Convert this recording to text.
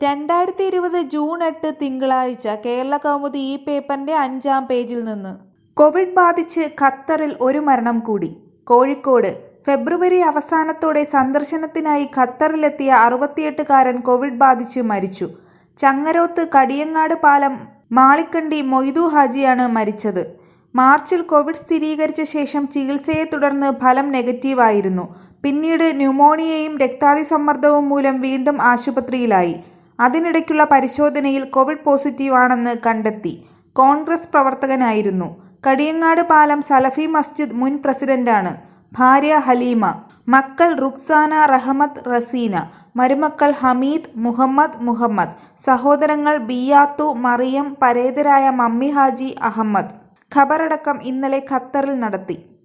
രണ്ടായിരത്തി ഇരുപത് ജൂൺ എട്ട് തിങ്കളാഴ്ച കേരള കൗമുദി ഈ പേപ്പറിന്റെ അഞ്ചാം പേജിൽ നിന്ന് കോവിഡ് ബാധിച്ച് ഖത്തറിൽ ഒരു മരണം കൂടി കോഴിക്കോട് ഫെബ്രുവരി അവസാനത്തോടെ സന്ദർശനത്തിനായി ഖത്തറിലെത്തിയ അറുപത്തിയെട്ടുകാരൻ കോവിഡ് ബാധിച്ച് മരിച്ചു ചങ്ങരോത്ത് കടിയങ്ങാട് പാലം മാളിക്കണ്ടി മൊയ്തു ഹാജിയാണ് മരിച്ചത് മാർച്ചിൽ കോവിഡ് സ്ഥിരീകരിച്ച ശേഷം ചികിത്സയെ തുടർന്ന് ഫലം നെഗറ്റീവായിരുന്നു പിന്നീട് ന്യൂമോണിയയും രക്താതിസമ്മർദ്ദവും മൂലം വീണ്ടും ആശുപത്രിയിലായി അതിനിടയ്ക്കുള്ള പരിശോധനയിൽ കോവിഡ് പോസിറ്റീവാണെന്ന് കണ്ടെത്തി കോൺഗ്രസ് പ്രവർത്തകനായിരുന്നു കടിയങ്ങാട് പാലം സലഫി മസ്ജിദ് മുൻ പ്രസിഡന്റാണ് ഭാര്യ ഹലീമ മക്കൾ റുക്സാന റഹമത്ത് റസീന മരുമക്കൾ ഹമീദ് മുഹമ്മദ് മുഹമ്മദ് സഹോദരങ്ങൾ ബിയാത്തു മറിയം പരേതരായ മമ്മി ഹാജി അഹമ്മദ് ഖബറടക്കം ഇന്നലെ ഖത്തറിൽ നടത്തി